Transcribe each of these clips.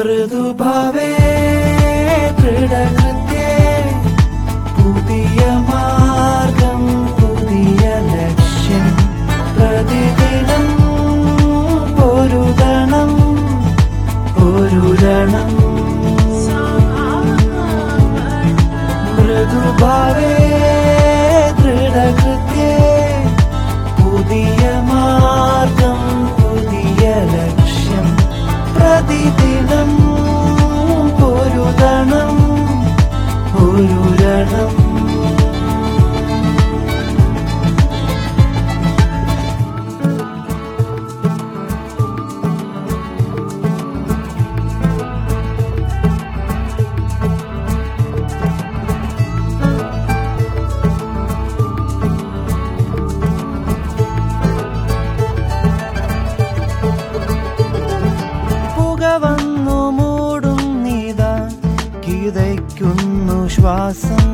മൃദുഭവേ ദൃഢകൃത്യേ പുതിയ മാർഗം പുതിയ ലക്ഷ്യം പ്രതിദിനം പൊരുതണം പൊരുതണം മൃദുഭാവേ ദൃഢകൃത്യേ പുതിയ മാർഗം പുതിയ ലക്ഷ്യം പ്രതിദിനം പൊരുതണം പൊരുരണം പുക വന്നു മൂടും നീതാ കിതയ്ക്കുന്നു ശ്വാസം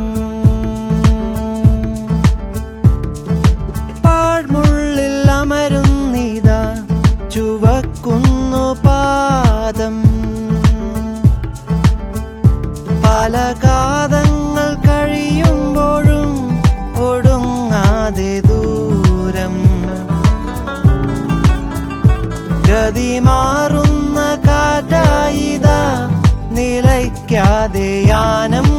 പാഴ്മുള്ളിൽ അമരും നീതാ ചുവക്കുന്നു പാദം പല കാതങ്ങൾ കഴിയുമ്പോഴും ഒടുങ്ങാതെ ദൂരം ഗതി മാറുന്ന കാറ്റായിത നിലയ്ക്കാതെ യാനം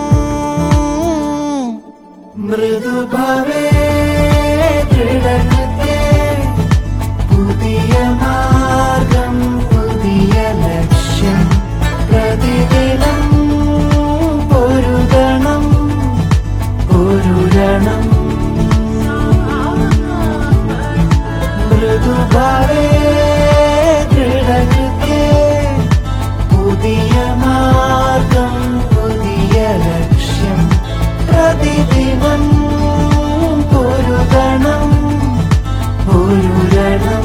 മൃദുഭവേ ദൃഢകൃത്യേ പുതിയ മാർഗം പുതിയ ലക്ഷ്യം പ്രതിദിനം പൊരുതണം പൊരുരണം മൃദുഭാവേ ദൃഢകൃത്യേ പുതിയ മാർഗം പുതിയ ലക്ഷ്യം പ്രതിദിനം പൊരുതണം പൊരുരണം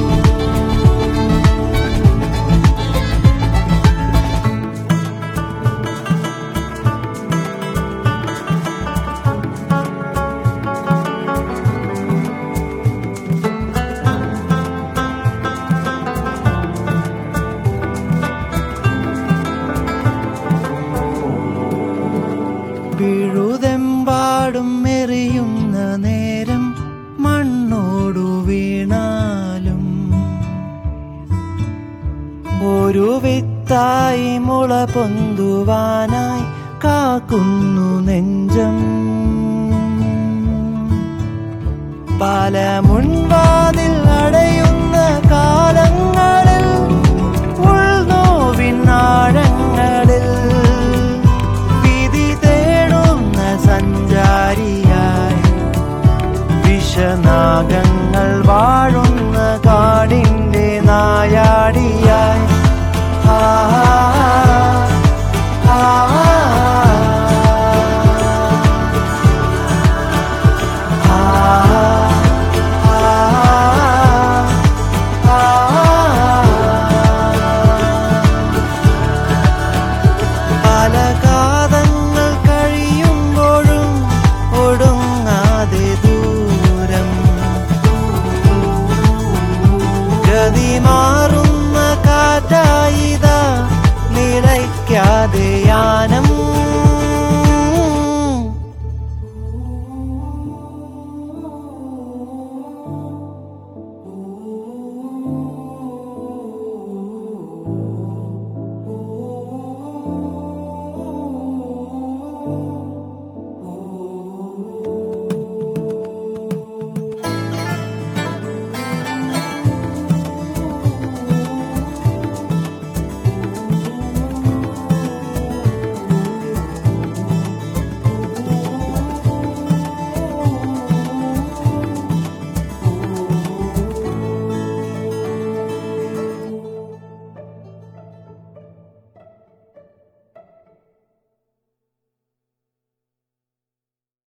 പിഴുതെമ്പാടും എറിയുന്ന നേരം മണ്ണോടു വീണാലും ഒരു വിത്തായി മുള പൊന്തുവാനായി കാക്കുന്നു നെഞ്ചം പല മുൻവാ